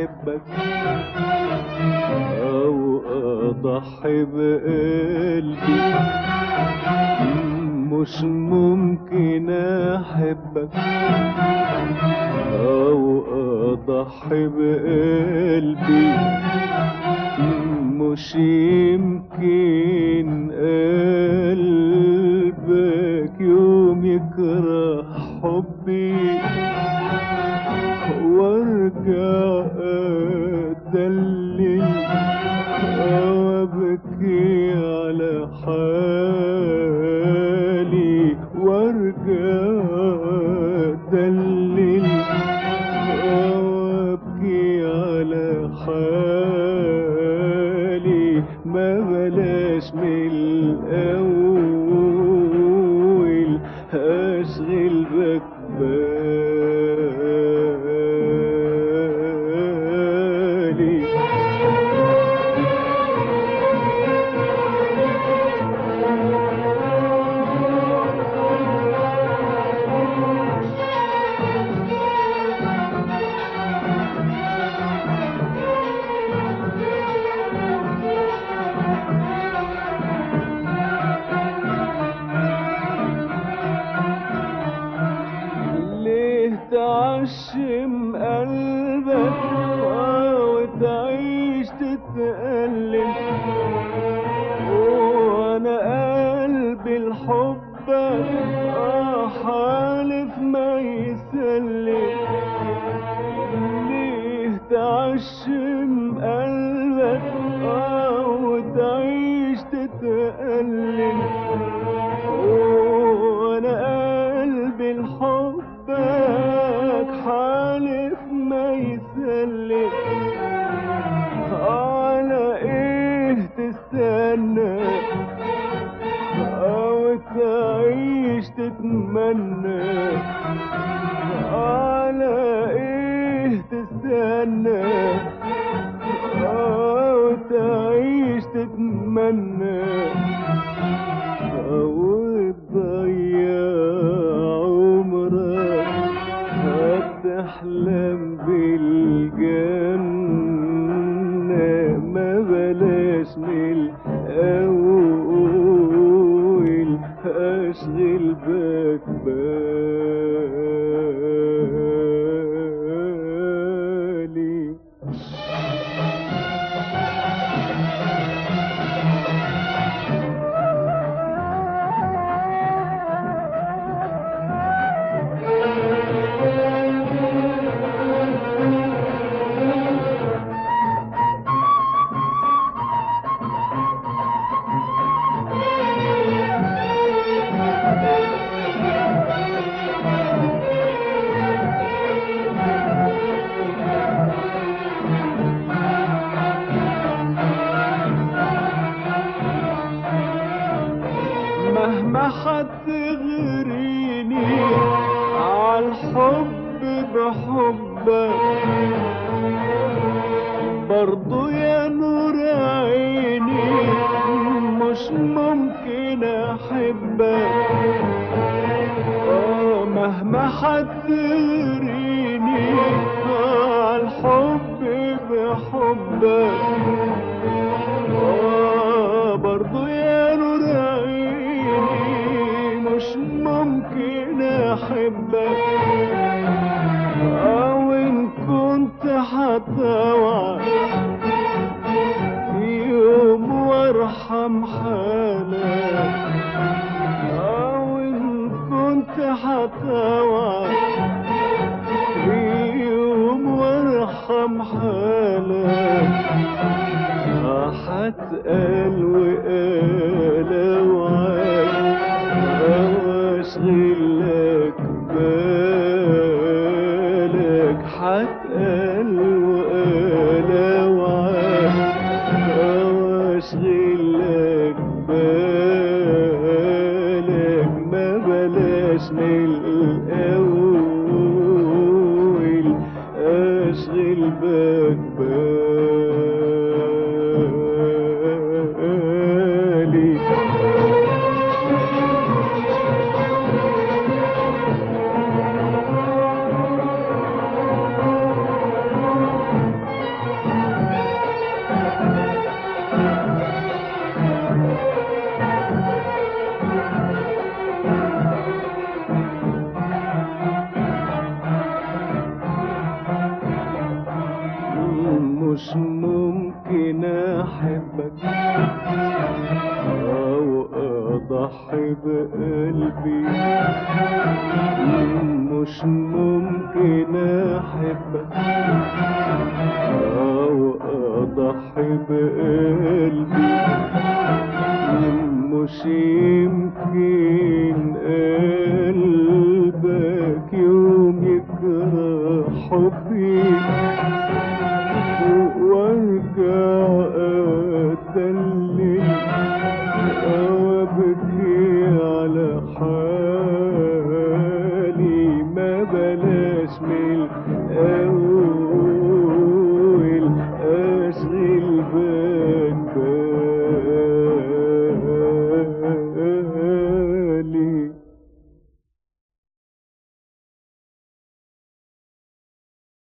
احبك او اضحي بقلبي مش ممكن احبك او اضحي بقلبي مش يمكن قلبك يوم يكره حبي وارجع ادلل وابكي على حالي وارجع ادلل وابكي على حالي ما بلاش من الاول اشغل بك بالي ليه تعشم قلبك وتعيش تتألم وانا قلبي الحب آه حالف ما يسلم ليه تعشم قلبك آه وتعيش تتألم وانا قلبي لحبك حالف ما يسلم على ايه تستنى او تعيش تتمنى على ايه تستنى او تعيش تتمنى أو تضيع عمرك هتحلم بالجنة ما بلاش من الأول أشغل بك بالي مهما حتغريني عالحب بحبك برضو يا نور عيني مش ممكن احبك آه مهما حتغريني عالحب بحبك آه برضو يا نور عيني مش ممكن احبك او ان كنت هتوعد يوم وارحم حالك او ان كنت هتوعد يوم وارحم حالك هتقال وقال وعاد واشغل لك بالك هتقال وقال وعاد واشغل لك بالك ما بلاش من الاول اشغل بك بالي اضحي بقلبي مش ممكن احبك او اضحي بقلبي